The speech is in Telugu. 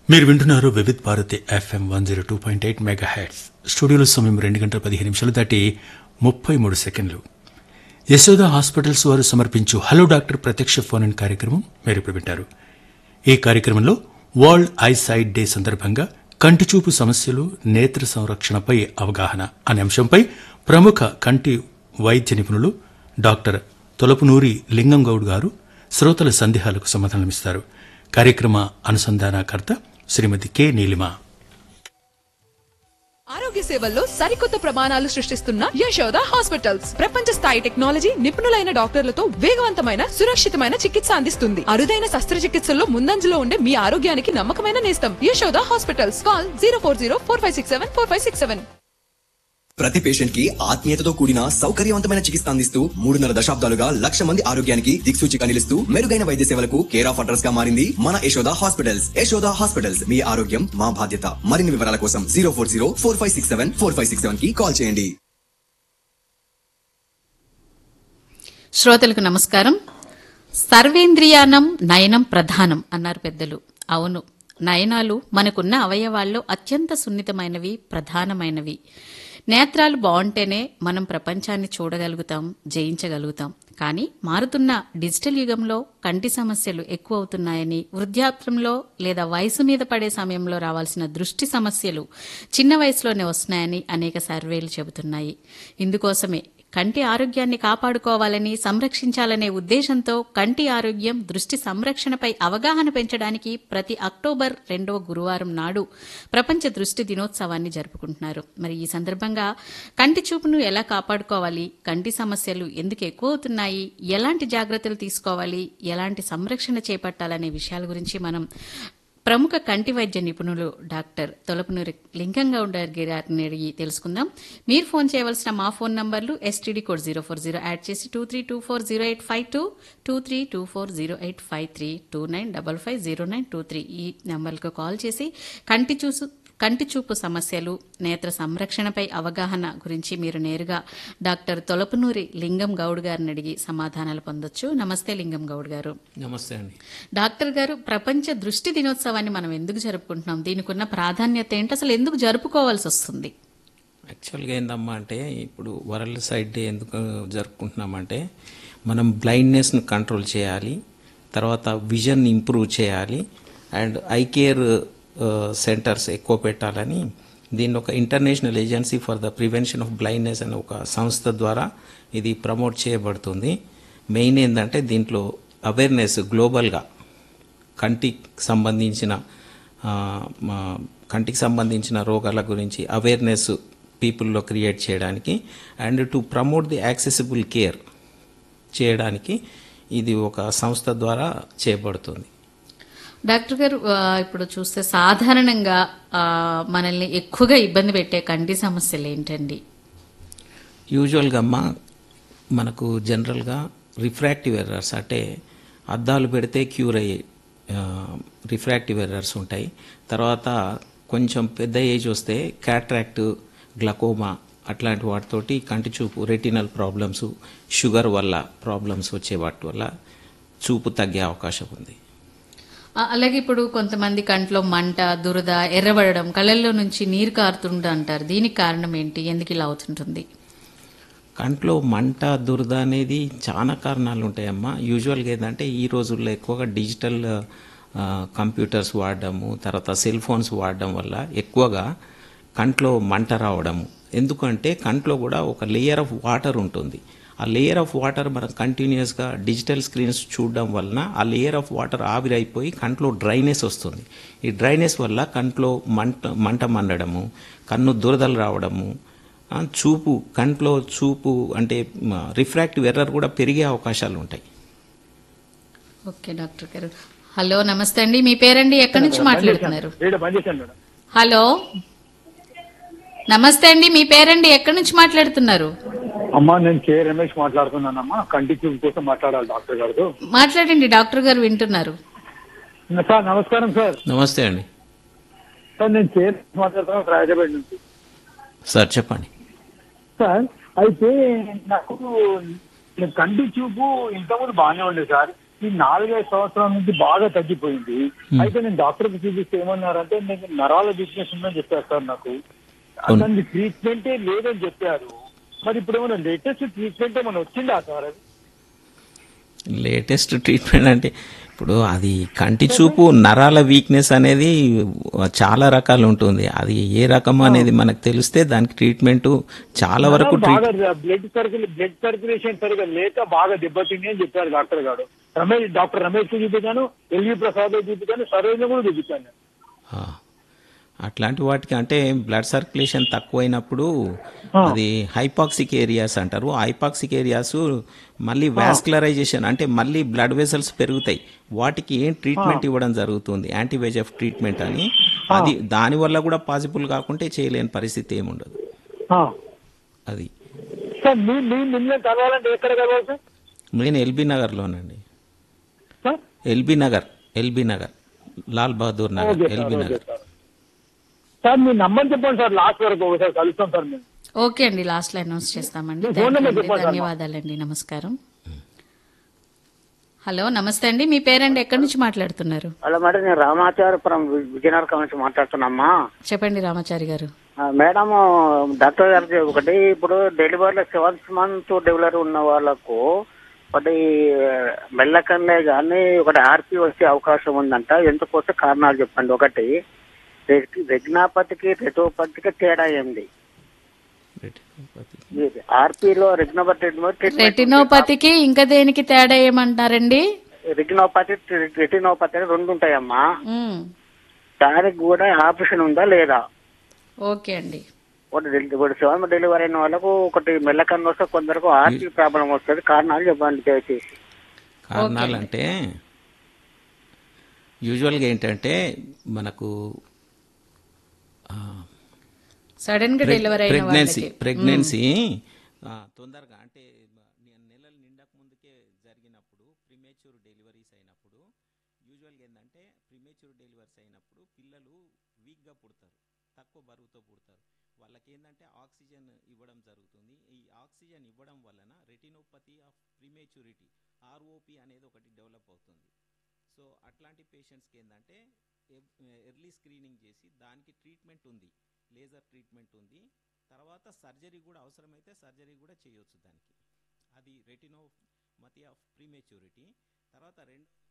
మీరు వింటున్నారు Vividh Bharati FM one zero two point eight megahertz స్టూడియోలో సమయం రెండు గంటల పదిహేను నిమిషాలు దాటి ముప్పై మూడు సెకండ్లు యశోద హాస్పిటల్స్ వారు సమర్పించు హలో డాక్టర్ ప్రత్యక్ష ఫోన్ ఇన్ కార్యక్రమం మీరు ఇప్పుడు వింటారు ఈ కార్యక్రమంలో వరల్డ్ ఐ సైట్ డే సందర్భంగా కంటిచూపు సమస్యలు నేత్ర సంరక్షణపై అవగాహన అనే అంశంపై ప్రముఖ కంటి వైద్య నిపుణులు డాక్టర్ తొలపునూరి లింగం గౌడ్ గారు శ్రోతల సందేహాలకు సమాధానమిస్తారు కార్యక్రమ అనుసంధానకర్త శ్రీమతి కె నీలిమ ఆరోగ్య సేవల్లో సరికొత్త ప్రమాణాలు సృష్టిస్తున్న యశోద హాస్పిటల్స్ ప్రపంచ స్థాయి టెక్నాలజీ నిపుణులైన డాక్టర్లతో వేగవంతమైన సురక్షితమైన చికిత్స అందిస్తుంది అరుదైన శస్త్రచికిత్సల్లో ముందంజలో ఉండే మీ ఆరోగ్యానికి నమ్మకమైన నేస్తం Yashoda hospitals call zero four zero four five six seven four five six seven ప్రతి పేషెంట్ కి ఆత్మీయతతో కూడిన సౌకర్యవంతమైన చికిత్స అందిస్తూ మూడున్నర దశాబ్దాలుగా లక్ష మంది ఆరోగ్యానికి దిక్సూచిగా నిలుస్తూ మెరుగైన వైద్య సేవలకు కేర్ ఆఫ్ అడ్రస్ గా మారింది మన యశోద హాస్పిటల్స్ యశోద హాస్పిటల్స్ మీ ఆరోగ్యం మా బాధ్యత మరిన్ని వివరాల కోసం zero four zero four five six seven four five six seven కి కాల్ చేయండి శ్రోతలకు నమస్కారం సర్వేంద్రియానం నయనం ప్రధానం అన్నారు పెద్దలు అవును నయనాలు మనకున్న అవయవాల్లో అత్యంత సున్నితమైనవి ప్రధానమైనవి నేత్రాలు బాగుంటేనే మనం ప్రపంచాన్ని చూడగలుగుతాం జయించగలుగుతాం కానీ మారుతున్న డిజిటల్ యుగంలో కంటి సమస్యలు ఎక్కువ అవుతున్నాయని వృద్ధాప్యంలో లేదా వయసు మీద పడే సమయంలో రావాల్సిన దృష్టి సమస్యలు చిన్న వయసులోనే వస్తున్నాయని అనేక సర్వేలు చెబుతున్నాయి ఇందుకోసమే కంటి ఆరోగ్యాన్ని కాపాడుకోవాలని సంరక్షించాలనే ఉద్దేశంతో కంటి ఆరోగ్యం దృష్టి సంరక్షణపై అవగాహన పెంచడానికి ప్రతి అక్టోబర్ రెండవ గురువారం నాడు ప్రపంచ దృష్టి దినోత్సవాన్ని జరుపుకుంటున్నారు మరి ఈ సందర్భంగా కంటి చూపును ఎలా కాపాడుకోవాలి కంటి సమస్యలు ఎందుకు ఎక్కువ అవుతున్నాయి ఎలాంటి జాగ్రత్తలు తీసుకోవాలి ఎలాంటి సంరక్షణ చేపట్టాలనే విషయాల గురించి మనం ప్రముఖ కంటి వైద్య నిపుణులు డాక్టర్ తొలపనూరి లింగంగౌడ గారిని అడిగి తెలుసుకుందాం మీరు ఫోన్ చేయవలసిన మా ఫోన్ నంబర్లు STD code zero four zero add చేసి two three two four zero eight five two two three two four zero eight five three two nine double five zero nine two three ఈ నెంబర్లకు కాల్ చేసి కంటి చూసు కంటి చూపు సమస్యలు నేత్ర సంరక్షణపై అవగాహన గురించి మీరు నేరుగా డాక్టర్ తొలపనూరి లింగం గౌడ్ గారిని అడిగి సమాధానాలు పొందొచ్చు నమస్తే లింగం గౌడ్ గారు నమస్తే అండి డాక్టర్ గారు ప్రపంచ దృష్టి దినోత్సవాన్ని మనం ఎందుకు జరుపుకుంటున్నాం దీనికి ఉన్న ప్రాధాన్యత ఏంటి అసలు ఎందుకు జరుపుకోవాల్సి వస్తుంది యాక్చువల్గా ఏందమ్మా అంటే ఇప్పుడు వరల్డ్ సైడ్ డే ఎందుకు జరుపుకుంటున్నామంటే మనం బ్లైండ్నెస్ను కంట్రోల్ చేయాలి తర్వాత విజన్ ఇంప్రూవ్ చేయాలి అండ్ ఐ కేర్ సెంటర్స్ ఎక్కువ పెట్టాలని దీన్ని ఒక international agency for the prevention of blindness అనే ఒక సంస్థ ద్వారా ఇది ప్రమోట్ చేయబడుతుంది మెయిన్ ఏంటంటే దీంట్లో అవేర్నెస్ గ్లోబల్గా కంటికి సంబంధించిన ఆ, మా కంటికి సంబంధించిన రోగాల గురించి అవేర్నెస్ పీపుల్లో క్రియేట్ చేయడానికి and to promote the accessible care చేయడానికి ఇది ఒక సంస్థ ద్వారా చేయబడుతుంది డాక్టర్ గారు ఆ, ఇప్పుడు చూస్తే సాధారణంగా ఆ, మనల్ని ఎక్కువగా ఇబ్బంది పెట్టే కంటి సమస్యలు ఏంటండి యూజువల్గా అమ్మ మనకు జనరల్గా రిఫ్రాక్టివ్ ఎర్రర్స్ అంటే అద్దాలు పెడితే క్యూర్ అయ్యే రిఫ్రాక్టివ్ ఎర్రర్స్ ఉంటాయి తర్వాత కొంచెం పెద్ద ఏజ్ వస్తే క్యాట్రాక్ట్ గ్లకోమా అట్లాంటి వాటితోటి కంటి చూపు రెటినల్ ప్రాబ్లమ్స్ షుగర్ వల్ల ప్రాబ్లమ్స్ వచ్చే వాటి వల్ల చూపు తగ్గే అవకాశం ఉంది ఆ, అలాగే ఇప్పుడు కొంతమంది కంట్లో మంట దురద ఎర్రబడడం కళ్ళల్లో నుంచి నీరు కారుతుండ అంటారు దీనికి కారణం ఏంటి ఎందుకు ఇలా అవుతుంటుంది కంట్లో మంట దురద అనేది చాలా కారణాలు ఉంటాయమ్మా యూజువల్గా ఏంటంటే ఈ రోజుల్లో ఎక్కువగా డిజిటల్ ఆ, కంప్యూటర్స్ వాడడము తర్వాత సెల్ ఫోన్స్ వాడడం వల్ల ఎక్కువగా కంట్లో మంట రావడము ఎందుకంటే కంట్లో కూడా ఒక లేయర్ ఆఫ్ వాటర్ ఉంటుంది ఆ లేయర్ ఆఫ్ వాటర్ మనం కంటిన్యూస్గా డిజిటల్ స్క్రీన్స్ చూడడం వలన ఆ లేయర్ ఆఫ్ వాటర్ ఆవిరైపోయి కంట్లో డ్రైనెస్ వస్తుంది ఈ డ్రైనెస్ వల్ల కంట్లో మంట మంట మండడము కన్ను దురదలు రావడము ఆ, చూపు కంట్లో చూపు అంటే రిఫ్రాక్టివ్ ఎర్రర్ కూడా పెరిగే అవకాశాలు ఉంటాయి ఓకే డాక్టర్ గారు హలో నమస్తే అండి మీ పేరండి ఎక్కడి నుంచి మాట్లాడుతున్నారు రేడియో బంద్ చేశాను మేడం హలో నమస్తే అండి మీ పేరండి ఎక్కడి నుంచి మాట్లాడుతున్నారు అమ్మా నేను కే రమేష్ మాట్లాడుతున్నానమ్మా కంటి చూపు కోసం మాట్లాడాలి డాక్టర్ గారితో మాట్లాడండి డాక్టర్ గారు వింటున్నారు సార్ నమస్కారం సార్ నమస్తే అండి సార్ నేను కే రమేష్ మాట్లాడుతున్నాను హైదరాబాద్ నుంచి సార్ చెప్పండి సార్ అయితే నాకు నేను కంటి చూపు ఇంతకుముందు బాగానే ఉండేది సార్ ఈ నాలుగైదు సంవత్సరాల నుంచి బాగా తగ్గిపోయింది అయితే నేను డాక్టర్ కి చూపిస్తే ఏమన్నారంటే మీకు నరాల వీక్నెస్ ఉందని చెప్పారు సార్ నాకు దానికి ట్రీట్మెంటే లేదని చెప్పారు మరి ఇప్పుడు ఏమైనా లేటెస్ట్ ట్రీట్మెంట్ ఏమైనా వచ్చిందా సార్ అది లేటెస్ట్ ట్రీట్మెంట్ అంటే ఇప్పుడు అది కంటి చూపు నరాల వీక్నెస్ అనేది చాలా రకాలు ఉంటుంది అది ఏ రకం అనేది మనకు తెలిస్తే దానికి ట్రీట్మెంట్ చాలా వరకు ట్రీట్ బాగా బ్లడ్ సర్కిల్ బ్లడ్ సర్క్యులేషన్ సరిగా లేక బాగా దెబ్బతింది అని చెప్పారు డాక్టర్ గారు రమేష్ డాక్టర్ రమేష్ కి చూపించాను ఎల్వి ప్రసాద్ చూపించాను సరైన కూడా చూపించాను ఆ, అట్లాంటి వాటికి అంటే బ్లడ్ సర్క్యులేషన్ తక్కువైనప్పుడు అది హైపాక్సిక్ ఏరియాస్ అంటారు హైపాక్సిక్ ఏరియాస్ మళ్ళీ వాస్కులరైజేషన్ అంటే మళ్ళీ బ్లడ్ వెసల్స్ పెరుగుతాయి వాటికి ఏం ట్రీట్మెంట్ ఇవ్వడం జరుగుతుంది యాంటీబయోటిక్ ట్రీట్మెంట్ అని అది దాని వల్ల కూడా పాసిబుల్ కాకుంటే చేయలేని పరిస్థితి ఏముండదు ఆ. అది సార్ మీ మీ మిమ్మల్ని కలవాలంటే ఎక్కడ కలవాలి సార్ నేను ఎల్బీ నగర్లోనండి sir LB Nagar LB Nagar Lal Bahadur Nagar okay sir LB okay Nagar sir sir మీ నంబర్ చెప్పండి సార్ లాస్ట్ వరకు ఒకసారి కలుస్తాం సార్ మేము ఓకే అండి లాస్ట్ లో అనౌన్స్ చేస్తామండి మీ ఫోన్ Thank you నెంబర్ అండి. చెప్పండి, అమ్మా. ధన్యవాదాలండి నమస్కారం హలో నమస్తే అండి మీ పేరండి ఎక్కడి నుంచి మాట్లాడుతున్నారు హలో మేడం నేను రామాచారపురం వి- విజయనగరం నుంచి మాట్లాడుతున్నామ్మా చెప్పండి రామాచారి గారు ఆ, మేడం డాక్టర్ గారికి ఒకటి ఇప్పుడు డెలివరీలో సెవెంత్ మంత్ డెలివరీ ఉన్న వాళ్ళకు ఒకటి మెల్లకన్నే కానీ ఒకటి ఆర్పి వచ్చే అవకాశం ఉందంట ఎందుకోసం కారణాలు చెప్పండి ఒకటి రెగ్- రెగ్నాపతికి రెటోపతికి తేడా ఏంది ఆర్పిలో రెగ్నోపతి రెటినోపతికి ఇంకా దేనికి తేడా ఏమంటారండి రెగ్నోపతి రెటినోపతి అని రెండు ఉంటాయమ్మా ఉమ్, దానికి కూడా ఆపరేషన్ ఉందా లేదా ఓకే అండి ఒకటి డెలి- ఒకటి సెవెన్ డెలివరీ అయిన వాళ్ళకు ఒకటి మెల్లకన్ను వస్తే కొందరకు ఆర్టీ ప్రాబ్లం వస్తుంది కారణాలు చెప్పండి దయచేసి కారణాలు అంటే యూజువల్గా ఏంటంటే మనకు సడన్ గా డెలివరీ అయిన ప్రెగ్నెన్సీ వాళ్ళకి ప్రెగ్నెన్సీ తొందరగా అంటే న- నెలలు నిండక ముందుకే జరిగినప్పుడు ప్రిమేచ్యూర్ డెలివరీస్ అయినప్పుడు యూజువల్గా ఏంటంటే ప్రిమేచ్యూర్ డెలివరీస్ అయినప్పుడు పిల్లలు వీక్గా పుడతారు తక్కువ బరువుతో పుడతారు వాళ్ళకి ఏంటంటే ఆక్సిజన్ ఇవ్వడం జరుగుతుంది ఈ ఆక్సిజన్ ఇవ్వడం వలన రెటినోపతి ఆఫ్ ప్రిమేచ్యూరిటీ ఆర్ఓపి అనేది ఒకటి డెవలప్ అవుతుంది సో అట్లాంటి పేషెంట్స్కి ఏంటంటే ఎర్లీ స్క్రీనింగ్ చేసి దానికి ట్రీట్మెంట్ ఉంది లేజర్ ట్రీట్మెంట్ ఉంది తర్వాత సర్జరీ కూడా అవసరమైతే సర్జరీ కూడా చేయొచ్చు దానికి అది రెటినోమతి ఆఫ్ ప్రీమేచ్యూరిటీ తర్వాత రెండు